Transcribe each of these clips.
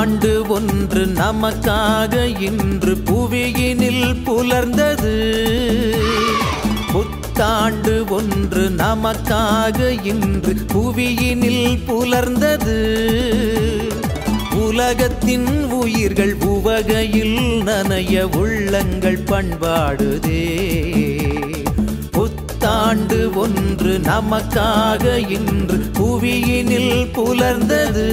புத்தாண்டு ஒன்று நமக்காக இன்று புவியினில் புலர்ந்தது புத்தாண்டு ஒன்று நமக்காக இன்று புவியினில் புலர்ந்தது உலகத்தின் உயிர்கள் உவகையில் நனைய உள்ளங்கள் பண்பாடுதே புத்தாண்டு ஒன்று நமக்காக இன்று புவியினில் புலர்ந்தது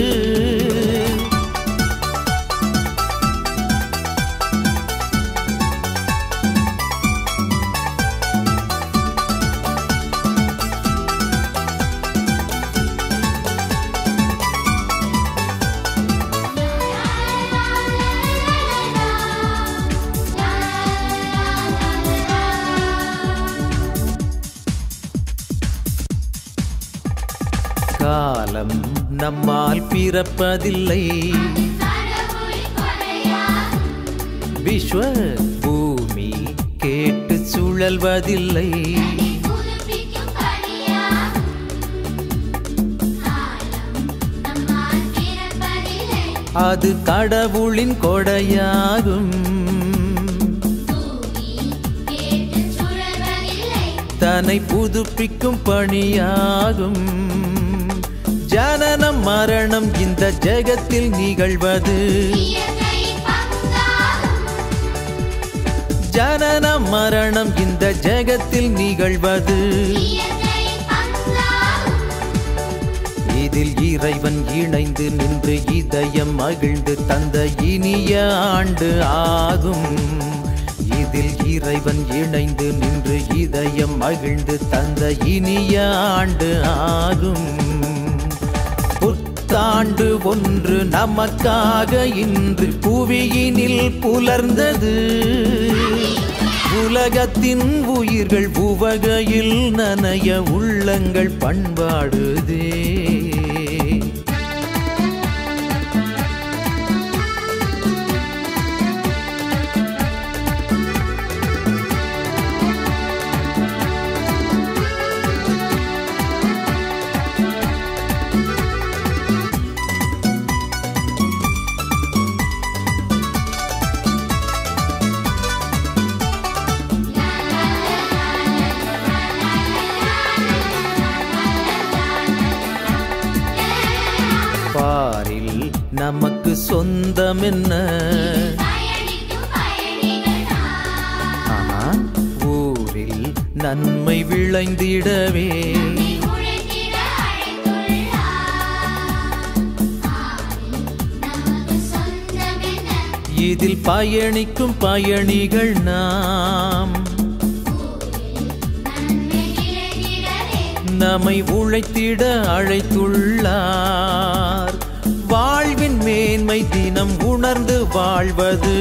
காலம் நம்மால் பிறப்பதில்லை விஸ்வ பூமி கேட்டு சுழல்வதில்லை அது கடவுளின் கொடையாகும் தன்னை புதுப்பிக்கும் பணியாகும் ஜனனம் மரணம் இந்த ஜெகத்தில் நிகழ்வது ஜனனம் மரணம் இந்த ஜெகத்தில் நிகழ்வது இதில் இறைவன் இணைந்து நின்று இதயம் மகிழ்ந்து தந்த இனிய ஆண்டு ஆகும் இதில் இறைவன் இணைந்து நின்று இதயம் மகிழ்ந்து தந்த இனிய ஆண்டு ஆகும் புத்தாண்டு ஒன்று நமக்காக இன்று புவியினில் புலர்ந்தது உலகத்தின் உயிர்கள் உவகையில் நனைய உள்ளங்கள் பண்பாடுதே பாரில் நமக்கு சொந்தம் என்ன ஆனா ஊரில் நன்மை விளைந்திடவே இதில் பயணிக்கும் பயணிகள் நாம் நம்மை உழைத்திட அழைத்துள்ளார் வாழ்வின் மேன்மை தினம் உணர்ந்து வாழ்வது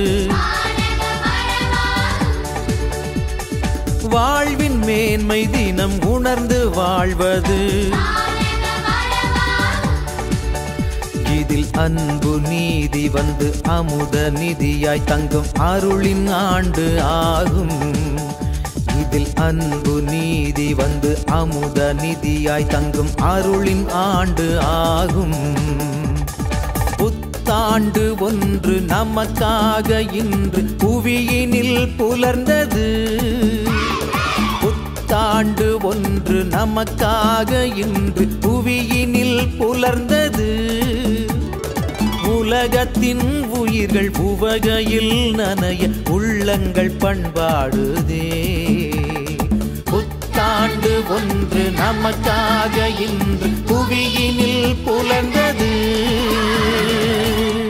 வாழ்வின் மேன்மை தினம் உணர்ந்து வாழ்வது இதில் அன்பு நீதி வந்து அமுத நிதியாய் தங்கும் அருளின் ஆண்டு ஆகும் இதில் அன்பு நீதி வந்து அமுத நிதியாய் தங்கும் அருளின் ஆண்டு ஆகும் புத்தாண்டு ஒன்று நமக்காக இன்று புவியினில் புலர்ந்தது புத்தாண்டு ஒன்று நமக்காக இன்று புவியினில் புலர்ந்தது உலகத்தின் உயிர்கள் உவகையில் நனைய உள்ளங்கள் பண்பாடுதே புத்தாண்டு ஒன்று நமக்காக இன்று புவியினில் புலர்ந்தது